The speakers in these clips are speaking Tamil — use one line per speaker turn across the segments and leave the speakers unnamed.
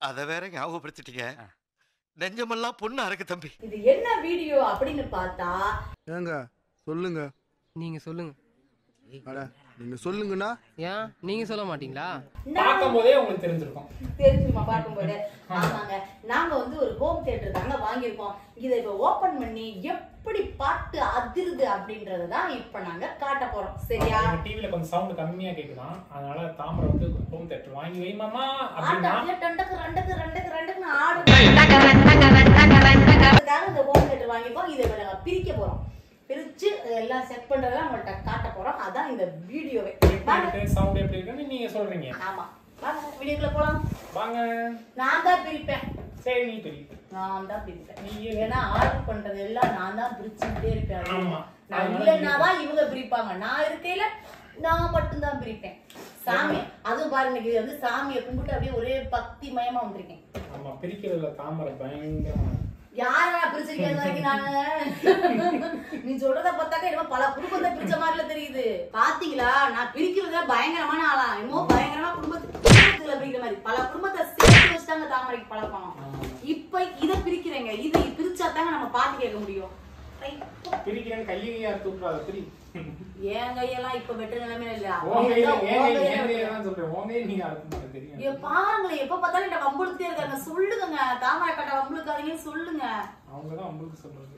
அதை வேற ஞாபகப்படுத்திட்டீங்க நெஞ்சமெல்லாம் பொண்ணா இருக்கு தம்பி
இது என்ன வீடியோ அப்படின்னு பார்த்தா
ஏங்க சொல்லுங்க
நீங்க சொல்லுங்க
அட நீங்க சொல்லுங்கண்ணா
ஏன் நீங்க சொல்ல மாட்டீங்களா
பார்க்கும் போதே உங்களுக்கு தெரிஞ்சிருக்கும்
தெரிஞ்சுமா பார்க்கும்போது ஆமாங்க நாங்க வந்து ஒரு ஹோம் தியேட்டர் தாங்க வாங்கியிருக்கோம் இதை இப்ப ஓபன் பண்ணி எப்படி பாட்டு அதிருது அப்படின்றத தான் இப்ப நாங்க காட்ட போறோம் சரியா
எங்க டிவில கொஞ்சம் சவுண்ட் கம்மியா கேக்குதான் அதனால தாமரை வந்து ஹோம் தேட்டர் வாங்கி வைமாமா அப்படின்னா
ஆட்டாப்ல டண்டக்கு ரெண்டுக்கு ரெண்டுக்கு ரெண்டுக்கு ஆடு அதுக்காக இந்த ஹோம் தியேட்டர் வாங்கியிருக்கோம் இதை இப்ப நாங்க பிரிக்க போறோம் பிரிச்சு எல்லாம் செட் பண்றதெல்லாம் உங்கள்ட்ட காட்ட போறோம் அதான் இந்த வீடியோவே
எப்படி இருக்கு சவுண்ட் எப்படி இருக்குன்னு நீங்க சொல்றீங்க
ஆமா வாங்க வீடியோக்குள்ள போலாம்
வாங்க
நான் தான் பிரிப்பேன்
சரி நீ பெரிய
நான் தான் பிரிப்பேன்
நீயே
ஏன்னா ஆர்டர் பண்றது எல்லாம் நான் தான் பிரிச்சுக்கிட்டே இருப்பேன்
ஆமா.
நான்
அதனால
இல்லைன்னா தான் இவங்க பிரிப்பாங்க நான் இருக்கையில நான் மட்டும்தான் பிரிப்பேன் சாமி அதுவும் பாருங்க இது வந்து சாமியை கும்பிட்டு அப்படியே ஒரே பக்தி மயமா வந்திருக்கேன்
ஆமா பிரிக்கிறதுல தாமரை பயங்கரமா
யாரா பிரிச்சிருக்கேன் வரைக்கும் நானு நீ சொல்றத பார்த்தாக்க என்னமோ பல குடும்பத்தை பிரிச்ச மாதிரில தெரியுது பாத்தீங்களா நான் பிரிக்கிறதுல பயங்கரமான ஆளா என்னமோ பயங்கரமா குடும்பத்துல பிரிக்கிற மாதிரி பல குடும்பத்தை சேர்த்து வச்சுட்டாங்க தாமரைக்கு பழக்கம் இப்ப இத பிரிக்கிறேங்க இது பிரிச்சா தாங்க நம்ம பாட்டு கேட்க முடியும் Right.
பிரிக்கிறேன்னு கையை தூக்குறாத பிரி
என் கையெல்லாம் இப்ப வெட்ட நிலைமையில இல்ல
உன் கையில
உன்
என் கையில
கையில
என் கையில
வெட்டுறேன்.
தான் சொல்றேன் உன் கையில நீங்க அறுக்க மாட்டேன்
ஐயோ,
தெரியும்
பாருங்களேன் எப்ப பார்த்தாலும் என்ன வம்புழுத்தே இருக்காங்க சொல்லுங்க தாமரை கட்ட வம்புழுக்காதீங்கன்னு சொல்லுங்க
அவங்க தான் உங்களுக்கு சொல்றது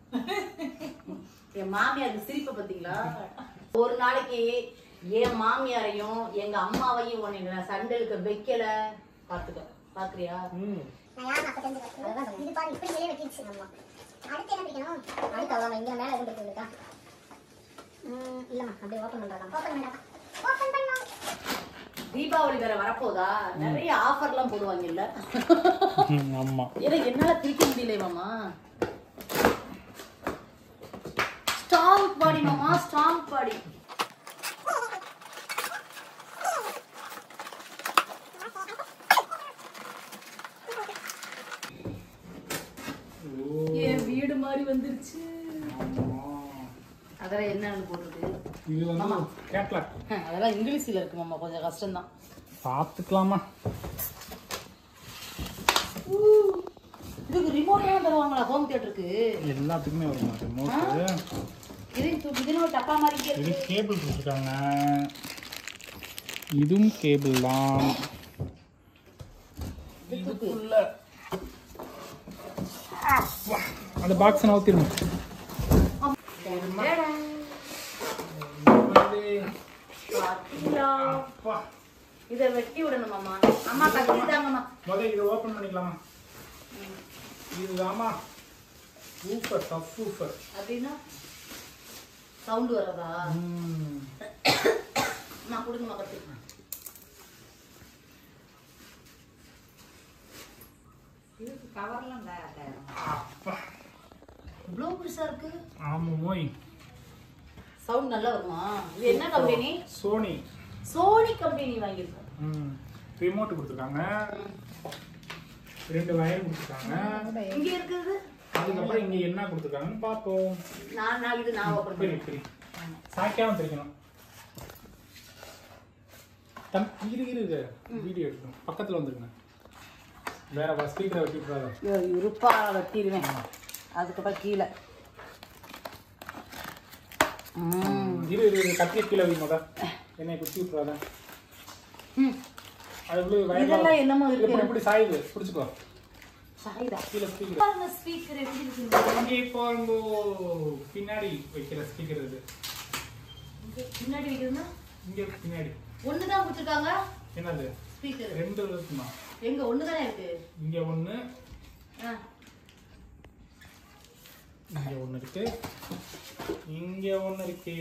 என் மாமியாருக்கு சிரிப்பை பாத்தீங்களா ஒரு நாளைக்கு என் மாமியாரையும் எங்க அம்மாவையும் உன்னை நான் சண்டலுக்கு வைக்கல பாத்துக்க பாக்குறியா
ம்
நான் யாரும் அப்ப தெரிஞ்சுக்கிறேன் அதுதான் சொன்னேன். இது பாரு இப்படி வெளியே வெட்டிடுச்சு நம்ம அடுத்து என்ன பிடிக்கணும் அடுத்து அவ்வளோ இங்க மேல எதுவும் பிடிக்க இருக்கா ம் இல்லம்மா அப்படியே ஓப்பன் பண்றதா ஓப்பன் பண்ணலாம் ஓப்பன் பண்ணலாம்
தீபாவளி வேற வரப்போதா நிறைய ஆஃபர்லாம் போடுவாங்கல்ல
ஆமா
ஏன்னா என்னால பிரிக்க முடியல மாமா ஸ்ட்ராங் பாடி மாமா ஸ்ட்ராங் பாடி என் வீடு மாதிரி வந்துருச்சு அதெல்லாம் என்னன்னு போட்டுருக்கு
இது வந்து கேட்லாக்
அதெல்லாம் இங்கிலீஷ்ல இருக்கு மாமா கொஞ்சம் கஷ்டம்தான்
பார்த்துக்கலாமா
இதுக்கு ரிமோட்லாம் தருவாங்களா ஹோம் தியேட்டருக்கு
எல்லாத்துக்குமே வரும் ரிமோட்டு
இது தூக்கி இதுன்னு ஒரு டப்பா மாதிரி
இது
இருக்கு
கேபிள் கொடுத்துருக்காங்க இதுவும் கேபிள் தான் இதுக்குள்ள அப்பா, அந்த பாக்ஸ் நவுத்திருங்க
பாத்தீங்களா? இதை வெட்டி விடணுமாமா அம்மா கத்திட்டாங்கம்மா
முதல்ல இதை ஓப்பன் பண்ணிக்கலாமா இதுதாம்மா சூப்பர் டஃப் சூப்பர்
அப்படின்னா சவுண்ட் வரதா நான் கொடுங்கம்மா கத்து இதுக்கு கவர்லாம்
அப்பா
இவ்வளோ பெருசா இருக்கு
ஆமாமோய்
சவுண்ட் நல்லா வருமா இது என்ன கம்பெனி
சோனி
சோனி கம்பெனி வாங்கியிருக்கோம்
ம் ரிமோட் கொடுத்துருக்காங்க ரெண்டு வயர் கொடுத்துருக்காங்க
இங்க இருக்குது
அதுக்கப்புறம் இங்க என்ன கொடுத்துருக்காங்கன்னு பார்ப்போம்
நான் நான் இது நான் ஓப்பன்
சரி
பண்ணி
சரி சாய்க்காம பிரிக்கணும் தம் இரு இரு இரு. வீடியோ எடுக்கணும் பக்கத்துல வந்துருங்க வேற ஸ்பீக்கரை வச்சு விட்றாத
இருப்பா வெட்டிடுவேன் அதுக்கப்புறம் கீழே ம்.
இரு இரு இரு கத்திய கீழே வை முத என்னை குத்தி விட்றாத
ம்.
அது இப்படி வயர்ல
இதெல்லாம் என்னமோ இருக்கு
இப்படி இப்படி சாயுது பிடிச்சிக்கோ
சாயுதா
கீழே ஸ்பீக்கர்
பாருங்க ஸ்பீக்கர் எப்படி இருக்கு
இங்கே இப்போ இங்கோ பின்னாடி வைக்கிற ஸ்பீக்கர் இது
இங்க பின்னாடி வைக்கிறதுன்னா
இங்க பின்னாடி
ஒன்று தான் கொடுத்துருக்காங்க
என்னது
ஸ்பீக்கர்
ரெண்டு இருக்குமா
எங்க ஒன்று தானே இருக்கு
இங்க ஒண்ணு
ஆ.
இங்க ஒண்ணு இருக்கு இங்க ஒண்ணு இருக்கு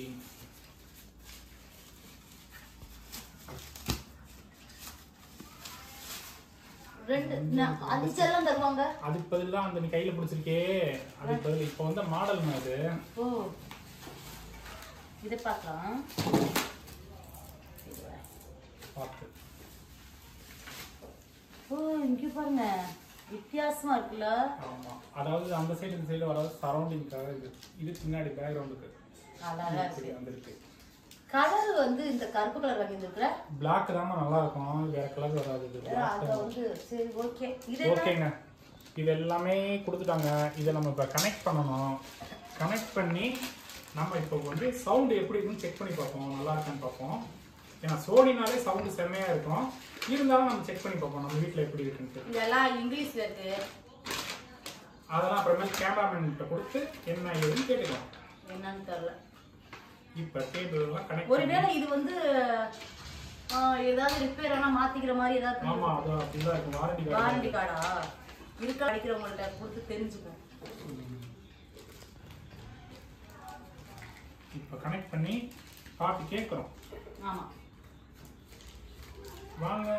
ரெண்டு ந- அஞ்சு எல்லாம் தருவாங்க
அதுக்கு பதில் தான் அந்த நீ கையில பிடிச்சிருக்கே அதுக்கு பதில் இப்போ வந்து மாடல் அது
ஓ இதை பார்க்கலாம்
பார்த்து
ஓ இங்க பாருங்க வித்தியாசமா இருக்குல்ல
ஆமா அதாவது அந்த சைடு இந்த சைடு வராது சரௌண்டிங்காக இது இது பின்னாடி பேக்ரவுண்டுக்கு
அழகா இருக்கு
வந்திருக்கு
கலர் வந்து இந்த கருப்பு கலர் வாங்கியிருந்துருக்குற
பிளாக் தாம்மா நல்லா இருக்கும் வேற கலர் வராது இது
அதை வந்து சரி ஓகே இது என்ன?
ஓகேங்க இது எல்லாமே கொடுத்துட்டாங்க இதை நம்ம இப்போ கனெக்ட் பண்ணணும் கனெக்ட் பண்ணி நம்ம இப்போ வந்து சவுண்டு எப்படி இருக்குன்னு செக் பண்ணி பார்ப்போம் நல்லா இருக்கான்னு பார்ப்போம் ஏன்னா சோனினாலே சவுண்டு செம்மையாக இருக்கும் இருந்தாலும் நம்ம செக் பண்ணி பார்ப்போம் நம்ம வீட்டில் எப்படி இருக்குன்ட்டு
இதெல்லாம் இங்கிலீஷ்ல இருக்கு
அதெல்லாம் அப்புறமேல் கேமராமேன்கிட்ட கொடுத்து என்ன ஏதுன்னு கேட்டுக்கலாம்
என்னன்னு தெரியல
இப்போ டேபிள்லாம் கனெக்ட்
ஒருவேளை இது வந்து ஆ, ஏதாவது ரிப்பேர் ஆனா மாத்திக்கிற மாதிரி ஏதாவது
ஆமாம் அது அப்படிதான் இருக்கும் வாரண்டி
வாரண்டி கார்டா இருக்க அடிக்கிறவங்கள்ட்ட கொடுத்து தெரிஞ்சுக்கும்
இப்போ கனெக்ட் பண்ணி பாட்டு கேட்குறோம்
ஆமா
வாங்க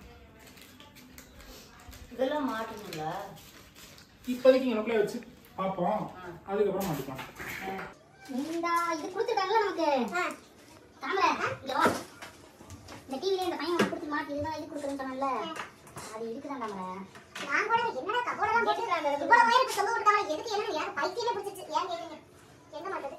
இதெல்லாம் மாட்டணும்ல
இப்போதைக்கு எனக்குள்ளே வச்சு பார்ப்போம் அதுக்கப்புறம் மாட்டிக்கலாம்
இந்த இது கொடுத்துருக்காங்கல்ல நமக்கு தாமரை இங்க வா இந்த டிவில இந்த பையன் உனக்கு கொடுத்து மாட்டி இதுதான் இது கொடுக்குறேன்னு சொன்னல அது இருக்குதான் தாமரை நான் கூட என்னடா கபோர்டெல்லாம் போட்டுருக்காங்க இவ்வளவு உயரத்துக்கு தொங்க விட்டாங்க எதுக்கு என்ன யார் பைத்தியமே பிடிச்சிச்சு ஏன் கேக்குறீங்க எங்க மாட்டது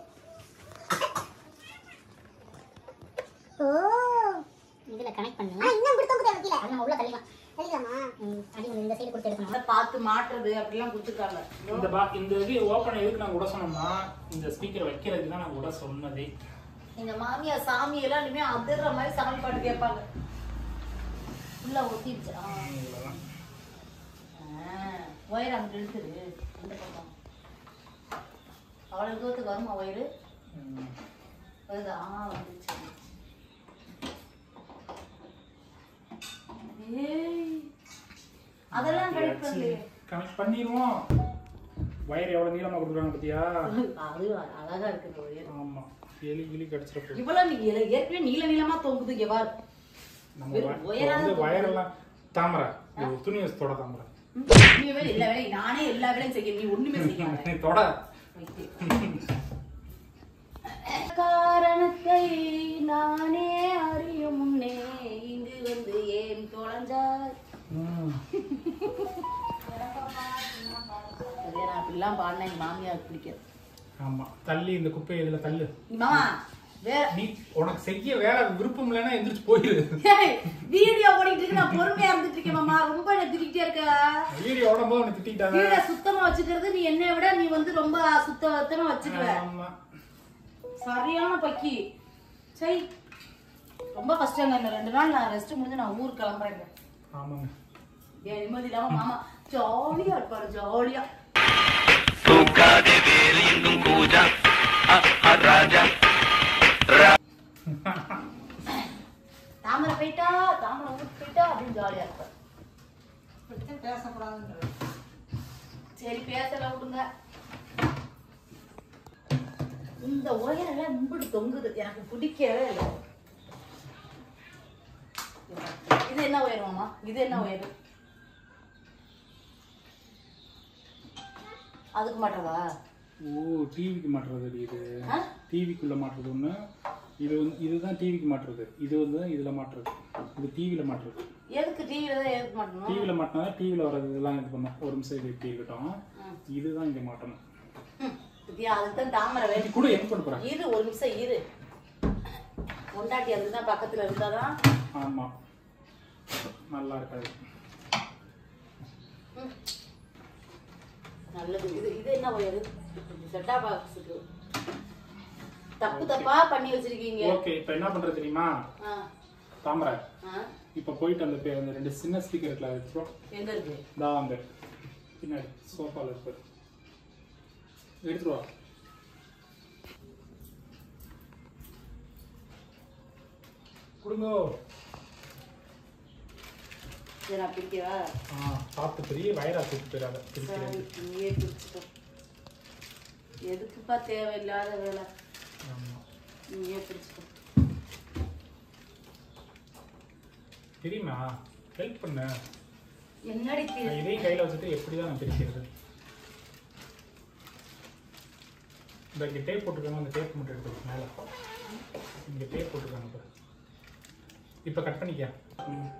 ஓ இதுல கனெக்ட் பண்ணு ஆ இன்னும் கொடுத்து கொடுத்து வைக்கல அது நம்ம உள்ள தள்ளிக்கலாம் தள்ளிக்கலாமா அடி இந்த சைடு கொடுத்து எடுக்கணும்
அதை பார்த்து மாட்டுறது அப்படிலாம் கொடுத்துருக்காங்க
இந்த பா இந்த இது ஓப்பன் எதுக்கு நாங்கள் விட சொன்னோம்னா இந்த ஸ்பீக்கர் வைக்கிறதுக்கு தான் நாங்கள் விட சொன்னதே
எங்க மாமியார் சாமி எல்லாம் இனிமே அதிர்ற மாதிரி சாமி பாட்டு கேட்பாங்க உள்ள ஒட்டிடுச்சு ஆ.
இவ்வளோதான்
ஆ, ஒயர் அங்க இழுத்துரு இந்த பக்கம் அவ்வளவு தூரத்துக்கு வருமா ஒயரு வருதா ஆ வந்துச்சு ஏய் அதெல்லாம் கரெக்ட் பண்ணலையே
கனெக்ட் பண்ணிடுவோம் வயர் எவ்வளோ நீளமாக கொடுக்குறாங்க பார்த்தியா
அது அழகா இருக்கு இந்த ஒயர்
ஆமாம் எலி கிளி கடிச்சிட போகுது
இவ்வளவு நீ ஏ- ஏற்கனவே நீள நீளமா தொங்குது இங்க பாரு
நம்ம
வெறும்
வ-
ஒயரா
வந்து
தான்
வயரெல்லாம் தாமரை இது துணி வச்சு தொட தாமரை
நீ வேலை எல்லா வேலையும் நானே எல்லா வேலையும் செய்ய நீ ஒண்ணுமே செய்ய மாட்டே.
தொட
காரணத்தை நானே அறியும் முன்னே இங்கு வந்து ஏன் தொலைஞ்சாய்
ம்.
சரியா நான் அப்படிலாம் பாடினா எங்க மாமியார் பிடிக்காது
ஆமா தள்ளி இந்த குப்பையை இதுல தள்ளு
நீ மாமா வேற
நீ உனக்கு செய்ய வேலை விருப்பம் இல்லைன்னா எந்திரிச்சு போயிரு
ஏய், வீடியோ ஓடிட்டு இருக்கு நான் பொறுமையா இருந்துட்டு இருக்கேன் மாமா ரொம்ப என்ன திட்டிகிட்டே இருக்க
வீடியோ ஓடும் போது உனக்கு திட்டிட்டாங்க
வீட சுத்தமா வச்சுக்கிறது நீ என்னை விட நீ வந்து ரொம்ப சுத்தமா வச்சுக்குவ
ஆமா
சரியான பக்கி சரி ரொம்ப கஷ்டங்க இந்த ரெண்டு நாள் நான் ரெஸ்ட் முடிஞ்சு நான் ஊருக்கு கிளம்புறேங்க
ஆமாங்க
என் நிம்மதி இல்லாம மாமா ஜாலியா இருப்பாரு ஜாலியா
தூக்காதே வேறு எங்கும் கூஜா அ, அ, ராஜா
தாமரை போயிட்டா தாமரை ஊருக்கு போயிட்டா அப்படின்னு ஜாலியா இருப்பாரு சரி பேசலாம் விடுங்க இந்த ஒயரெல்லாம் இம்புடு தொங்குது எனக்கு பிடிக்கவே இல்லை இது என்ன ஒயர் மாமா இது என்ன ஒயர் அதுக்கு மாட்டவா
ஓ டிவிக்கு மாட்டுறது இது
ஆ?
டிவிக்குள்ள மாட்டுறது ஒண்ணு இது வந்து இதுதான் டிவிக்கு மாட்டுறது இது வந்து இதுல மாட்டுறது இது டிவில மாட்டுறது
எதுக்கு டிவில தான் எதுக்கு மாட்டணும்
டிவில மாட்டினா டிவில வர்றது இதெல்லாம் இது பண்ணும் ஒரு நிமிஷம் இது இப்படி இருக்கட்டும் இதுதான் இங்க மாட்டணும்
ம், பத்தியா அதுக்கு தான் தாமரை
இது
வேணும்
கூட என்ன பண்ண போறேன்
இரு ஒரு நிமிஷம் இரு பொண்டாட்டி அதுதான் பக்கத்துல இருந்தாதான்
ஆமா நல்லா இருக்காது
ம். நல்லது இது இது என்ன ஒயரு செட்டா பாக்ஸுக்கு தப்பு தப்பா பண்ணி வச்சிருக்கீங்க
ஓகே இப்போ என்ன பண்றது தெரியுமா
ஆ,
தாமரை
ஆ.
இப்போ போயிட்டு அந்த பே- அந்த ரெண்டு சின்ன ஸ்பீக்கர் இருக்குல்ல அது எடுத்துட்டு வா.
எங்க இருக்கு
இந்தா அங்க பின்னாடி சோஃபால இருக்கு எடுத்துட்டு வா கொடுங்கோ
சரி நான் பிடிக்கவா
ஆ பார்த்து பெரிய வயரா தூக்கி போயிடாத
சரி
பிரிக்கிறது
நீயே பிடிச்சிக்கோ எதுக்குப்பா தேவையில்லாத வேலை
ஆமா
நீயே பிடிச்சிக்கோ
தெரியுமா ஹெல்ப் பண்ண
என்னடி தி-
நான் இதையும் கையில வச்சுட்டு எப்படி தான் நான் பிரிக்கிறது இந்த இங்கே டேப் போட்டுருக்காங்க அந்த டேப் மட்டும் எடுத்து மேலே இங்கே டேப் போட்டுருக்காங்க பாரு இப்போ கட் பண்ணிக்க ம்.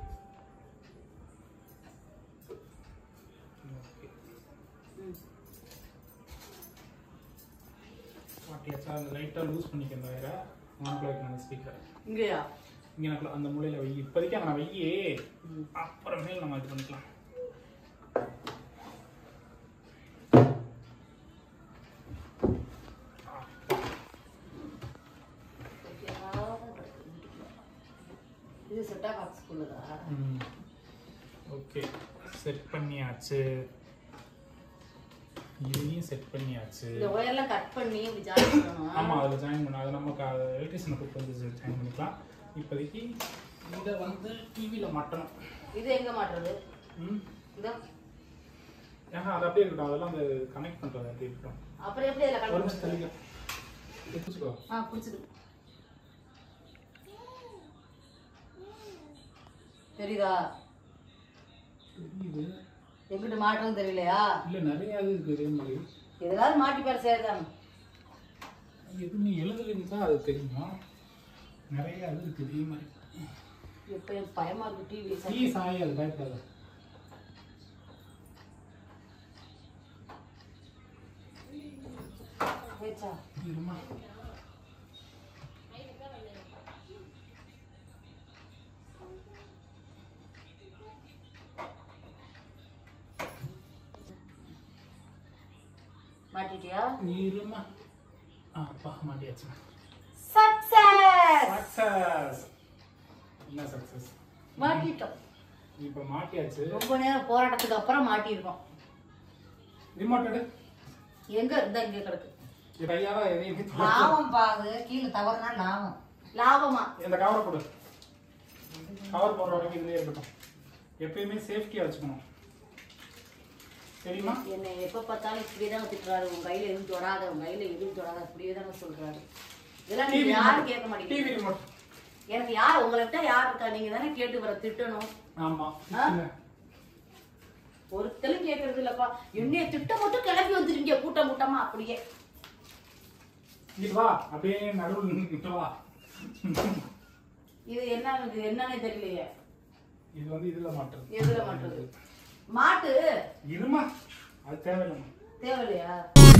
ஓகே
ம்.
மாட்டியாச்சா அந்த லைட்டாக லூஸ் பண்ணிக்க இந்த வயரை உனக்குள்ள வைக்கணும் ஸ்பீக்கர்
இங்கயா
இங்க எனக்கு அந்த மூலையில வை இப்போதைக்கு அவனை வையே அப்புறமேல் நம்ம இது பண்ணிக்கலாம்
இது செட்டா பாக்ஸ் உள்ளதா
ஓகே செட் பண்ணியாச்சு இதையும் செட் பண்ணியாச்சு
இந்த ஒயர்லாம் கட் பண்ணி இப்படி ஜாயின் பண்ணணும்
ஆமா அதுல ஜாயின் பண்ண அது நமக்கு எலக்ட்ரிஷியனை கூப்பிட்டு வந்து ஜாயின் பண்ணிக்கலாம் இப்போதைக்கு இதை வந்து டிவியில மாட்டணும்
இது எங்க மாட்டுறது
ம்
இதோ
ஏன்னா அது அப்படியே இருக்கட்டும் அதெல்லாம் அந்த கனெக்ட் பண்றது அப்படியே இருக்கட்டும்
அப்புறம் எப்படி அதில்
ஒரு
கலந்து
நிமிஷம் தள்ளிக்க எடுத்துக்கோ
ஆ பிடிச்சிது தெரியுதா
தெரியுது
எங்கிட்ட மாட்டுறது தெரியலையா
இல்ல நிறைய இது இருக்கு இதே மாதிரி
எதாவது மாட்டி பேர சேர்தான்
எது நீ எழுதுறீங்க தான் அது தெரியுமா நிறைய இது இருக்கு இதே மாதிரி
இப்போ எனக்கு பயமா இருக்கு டிவி
டீ சாய் அது பயப்படாத
போச்சா
இருமா
மாட்டிட்டியா
இருமா ஆ அப்பா மாட்டியாச்சு
சக்சஸ்
சக்சஸ் என்ன சக்சஸ்
மாட்டிட்டோம்
இப்போ மாட்டியாச்சு
ரொம்ப நேரம் போராட்டத்துக்கு அப்புறம் மாட்டியிருக்கோம்
ரிமோட் எடு
எங்க இருந்தா இங்க கிடக்கு
இது கையால எதையுமே தொட-
லாபம் பாகு கீழே தவறுனா லாபம் லாபமா
இந்த கவரை போடு கவர் போடுற வரைக்கும் இதுலயே இருக்கட்டும் எப்பயுமே சேஃப்டியா வச்சுக்கணும் தெரியுமா
என்னை எப்ப பார்த்தாலும் இப்படியே தான் திட்டுறாரு உன் கையில எதுவும் தொடாத உன் கையில எதுவும் தொடாத அப்படியே தானே சொல்றாரு இதெல்லாம் நீங்க யாரும் கேட்க
டிவி
மாட்டேங்கிறீங்க
ரிமோட்
எனக்கு யார் உங்களை விட்டா யார் இருக்கா நீங்க தானே கேட்டு வர திட்டணும்
ஆமா
ஆ? ஒருத்தரும் கேட்கறது இல்லப்பா என்னைய திட்ட மட்டும் கிளப்பி வந்துருங்க கூட்டம் கூட்டமா அப்படியே
இது வா அப்படியே நடுவில் நின்னுட்டு வா
இது என்ன இது என்னன்னே தெரியலையே
இது வந்து இதுல மாட்டுறது
எதுல மாட்டுறது மாட்டு
இருமா அது தேவையில்லைம்மா
தேவையில்லையா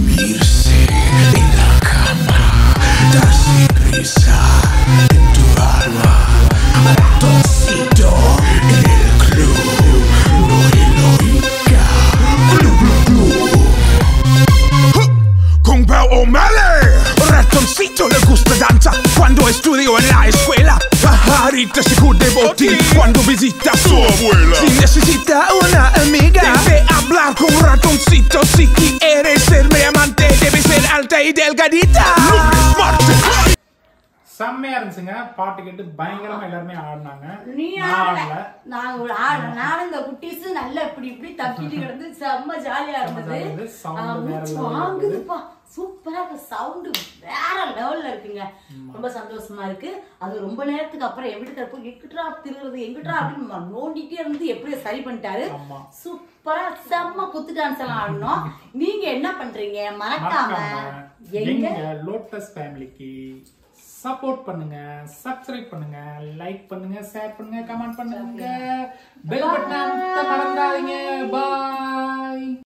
Con Pao O'Malley Ratoncito le gusta danza Cuando estudió en la escuela Pajarita se cubre botín Cuando visita a su abuela Si necesita una amiga Debe hablar con ratoncito Si quiere ser mi amante Debe ser alta y delgadita Lunes, martes
செம்மையா இருந்துச்சுங்க பாட்டு கேட்டு பயங்கரமா எல்லாருமே ஆடினாங்க
நீ
நான்
ஆடல
ஆடல
நாங்க ஒரு ஆட நானும் இந்த குட்டீஸ் நல்லா இப்படி இப்படி தப்பிட்டு கிடந்து செம்ம ஜாலியா இருந்தது
இருந்தது. sound
ஆ,
வேற
மூச்சு
level ல
வாங்குதுப்பா சூப்பரா இருக்கு சவுண்டு வேற லெவல்ல இருக்குங்க ரொம்ப சந்தோஷமா இருக்கு அது ரொம்ப நேரத்துக்கு அப்புறம் என் வீட்டுக்கு போய் எங்கிட்டா திருறது எங்கிட்டா அப்படின்னு ம- நோண்டிட்டே இருந்து எப்படியோ சரி பண்ணிட்டாரு
ஆமா.
சூப்பரா செம்ம குத்து டான்ஸ் எல்லாம் ஆடணும் நீங்க என்ன பண்றீங்க மறக்காம
மறக்காம
எங்க
எங்க லோட்டஸ் ஃபேமிலிக்கு சப்போர்ட் பண்ணுங்க சப்ஸ்கிரைப் பண்ணுங்க லைக் பண்ணுங்க ஷேர் பண்ணுங்க கமெண்ட் பண்ணுங்க பெல் பட்டன் மறந்துடாதீங்க பாய்